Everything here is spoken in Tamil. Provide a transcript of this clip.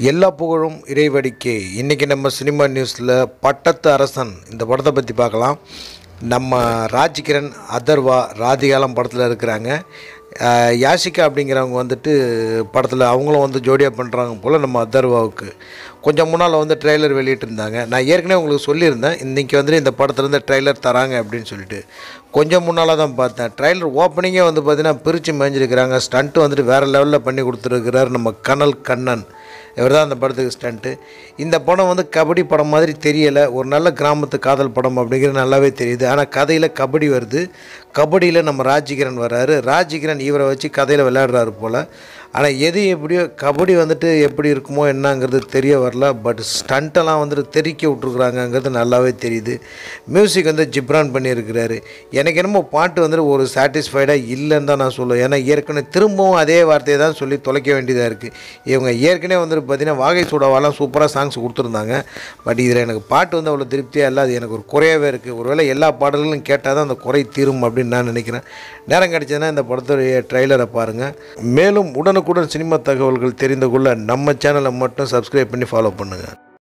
எல்லா புகழும் இறைவடிக்கே இன்றைக்கி நம்ம சினிமா நியூஸில் பட்டத்து அரசன் இந்த படத்தை பற்றி பார்க்கலாம் நம்ம ராஜ்கிரண் அதர்வா ராதிகாலம் படத்தில் இருக்கிறாங்க அஹ் யாஷிகா அப்படிங்கிறவங்க வந்துட்டு படத்தில் அவங்களும் வந்து ஜோடியாக பண்ணுறாங்க போல் நம்ம அதர்வாவுக்கு கொஞ்சம் முன்னால் வந்து ட்ரெய்லர் வெளியிட்டிருந்தாங்க நான் ஏற்கனவே உங்களுக்கு சொல்லியிருந்தேன் இன்றைக்கி வந்துட்டு இந்த படத்துலேருந்து ட்ரெய்லர் தராங்க அப்படின்னு சொல்லிட்டு கொஞ்சம் முன்னால் தான் பார்த்தேன் ட்ரெய்லர் ஓப்பனிங்கே வந்து பார்த்தீங்கன்னா பிரித்து மேய்ஞ்சிருக்கிறாங்க ஸ்டண்ட்டு வந்துட்டு வேறு லெவலில் பண்ணி கொடுத்துருக்கிறார் நம்ம கனல் கண்ணன் இவர் தான் அந்த படத்துக்கு ஸ்டண்ட்டு இந்த படம் வந்து கபடி படம் மாதிரி தெரியலை ஒரு நல்ல கிராமத்து காதல் படம் அப்படிங்கிறது நல்லாவே தெரியுது ஆனால் கதையில் கபடி வருது கபடியில் நம்ம ராஜ்கிரண் வர்றாரு ராஜ்கிரண் இவரை வச்சு கதையில் விளையாடுறாரு போல் ஆனால் எது எப்படியோ கபடி வந்துட்டு எப்படி இருக்குமோ என்னங்கிறது தெரிய வரல பட் ஸ்டண்ட்டெல்லாம் வந்துட்டு தெறிக்க விட்ருக்குறாங்கங்கிறது நல்லாவே தெரியுது மியூசிக் வந்து ஜிப்ரான் பண்ணியிருக்கிறாரு எனக்கு என்னமோ பாட்டு வந்துட்டு ஒரு சாட்டிஸ்ஃபைடாக இல்லைன்னு தான் நான் சொல்லுவேன் ஏன்னா ஏற்கனவே திரும்பவும் அதே வார்த்தையை தான் சொல்லி தொலைக்க வேண்டியதாக இருக்குது இவங்க ஏற்கனவே வந்துட்டு பார்த்தீங்கன்னா வாகை சூடாவாலாம் சூப்பராக சாங்ஸ் கொடுத்துருந்தாங்க பட் இதில் எனக்கு பாட்டு வந்து அவ்வளோ திருப்தியாக இல்லை அது எனக்கு ஒரு குறையாகவே இருக்குது ஒருவேளை எல்லா பாடல்களும் கேட்டால் தான் அந்த குறை தீரும் அப்படின்னு நான் நினைக்கிறேன் நேரம் கிடைச்சதுன்னா இந்த படத்துடைய ட்ரெய்லரை பாருங்கள் மேலும் உடனுக்குடன் சினிமா தகவல்கள் தெரிந்து கொள்ள நம்ம சேனலை மட்டும் சப்ஸ்கிரைப் பண்ணி ஃபாலோ பண்ணுங்கள்